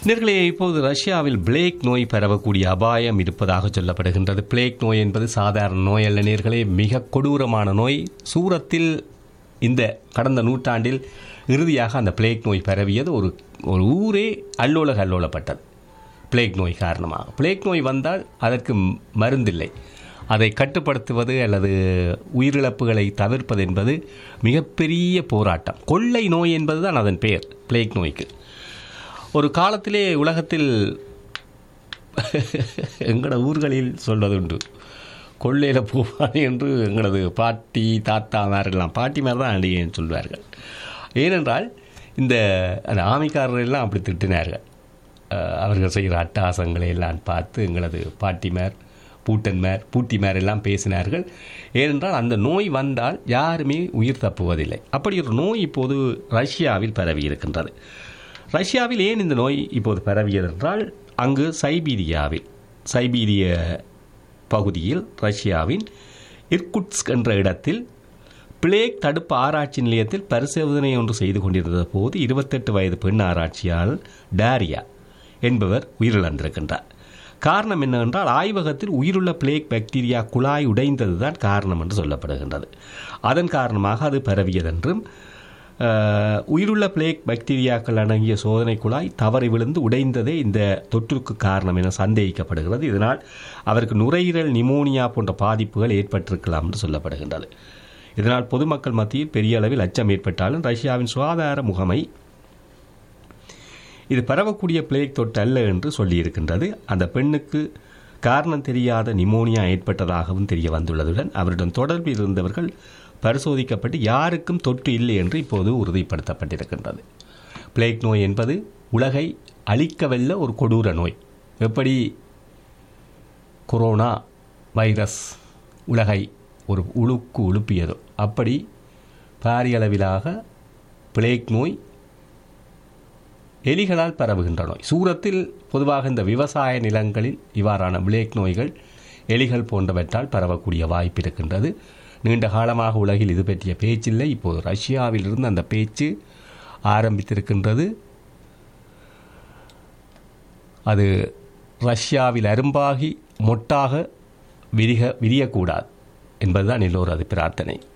நேர்களே இப்போது ரஷ்யாவில் பிளேக் நோய் பரவக்கூடிய அபாயம் இருப்பதாக சொல்லப்படுகின்றது பிளேக் நோய் என்பது சாதாரண நோய் அல்ல நேர்களே மிக கொடூரமான நோய் சூரத்தில் இந்த கடந்த நூற்றாண்டில் இறுதியாக அந்த பிளேக் நோய் பரவியது ஒரு ஒரு ஊரே அல்லோல கல்லோலப்பட்டது பிளேக் நோய் காரணமாக பிளேக் நோய் வந்தால் அதற்கு மருந்தில்லை அதை கட்டுப்படுத்துவது அல்லது உயிரிழப்புகளை தவிர்ப்பது என்பது மிகப்பெரிய போராட்டம் கொள்ளை நோய் என்பதுதான் அதன் பெயர் பிளேக் நோய்க்கு ஒரு காலத்திலே உலகத்தில் எங்களோட ஊர்களில் சொல்வதுண்டு கொள்ளையில் போவானே என்று எங்களது பாட்டி தாத்தாமாரெல்லாம் பாட்டிமார் தான் அடியேன்னு சொல்வார்கள் ஏனென்றால் இந்த அந்த ஆமைக்காரரெல்லாம் அப்படி திட்டினார்கள் அஹ், அவர்கள் செய்கிற அட்டகாசங்களை எல்லாம் பார்த்து எங்களது பாட்டிமார் பூட்டன்மார் பூட்டிமார் எல்லாம் பேசினார்கள் ஏனென்றால் அந்த நோய் வந்தால் யாருமே உயிர் தப்புவதில்லை அப்படி ஒரு நோய் இப்போது ரஷ்யாவில் பரவி இருக்கின்றது ரஷ்யாவில் ஏன் இந்த நோய் இப்போது பரவியது என்றால் அங்கு சைபீரியாவில் சைபீரிய பகுதியில் ரஷ்யாவின் இர்குட்ஸ்க் என்ற இடத்தில் பிளேக் தடுப்பு ஆராய்ச்சி நிலையத்தில் பரிசோதனை ஒன்று செய்து கொண்டிருந்த போது இருபத்தெட்டு வயது பெண் ஆராய்ச்சியாளர் டாரியா என்பவர் உயிரிழந்திருக்கின்றார் காரணம் என்னவென்றால் ஆய்வகத்தில் உயிருள்ள பிளேக் பாக்டீரியா குழாய் உடைந்ததுதான் காரணம் என்று சொல்லப்படுகின்றது அதன் காரணமாக அது பரவியதென்றும் அஹ், உயிருள்ள பிளேக் பாக்டீரியாக்கள் அடங்கிய சோதனை குழாய் தவறி விழுந்து உடைந்ததே இந்த தொற்றுக்கு காரணம் என சந்தேகிக்கப்படுகிறது இதனால் அவருக்கு நுரையீரல் நிமோனியா போன்ற பாதிப்புகள் ஏற்பட்டிருக்கலாம் என்று சொல்லப்படுகின்றது இதனால் பொதுமக்கள் மத்தியில் பெரிய அளவில் அச்சம் ஏற்பட்டாலும் ரஷ்யாவின் சுகாதார முகமை இது பரவக்கூடிய பிளேக் தொற்று அல்ல என்று சொல்லியிருக்கின்றது அந்த பெண்ணுக்கு காரணம் தெரியாத நிமோனியா ஏற்பட்டதாகவும் தெரிய வந்துள்ளதுடன் அவருடன் தொடர்பில் இருந்தவர்கள் பரிசோதிக்கப்பட்டு யாருக்கும் தொற்று இல்லை என்று இப்போது உறுதிப்படுத்தப்பட்டிருக்கின்றது பிளேக் நோய் என்பது உலகை அழிக்கவல்ல ஒரு கொடூர நோய் எப்படி கொரோனா வைரஸ் உலகை ஒரு உழுக்கு உழுப்பியதோ அப்படி பாரிய அளவிலாக பிளேக் நோய் எலிகளால் பரவுகின்ற நோய் சூரத்தில் பொதுவாக இந்த விவசாய நிலங்களில் இவ்வாறான பிளேக் நோய்கள் எலிகள் போன்றவற்றால் பரவக்கூடிய வாய்ப்பு இருக்கின்றது நீண்ட காலமாக உலகில் இது பற்றிய பேச்சில்லை இப்போது ரஷ்யாவில் இருந்து அந்த பேச்சு ஆரம்பித்திருக்கின்றது அது ரஷ்யாவில் அரும்பாகி மொட்டாக விரிக விரியக்கூடாது என்பதுதான் எல்லோரது பிரார்த்தனை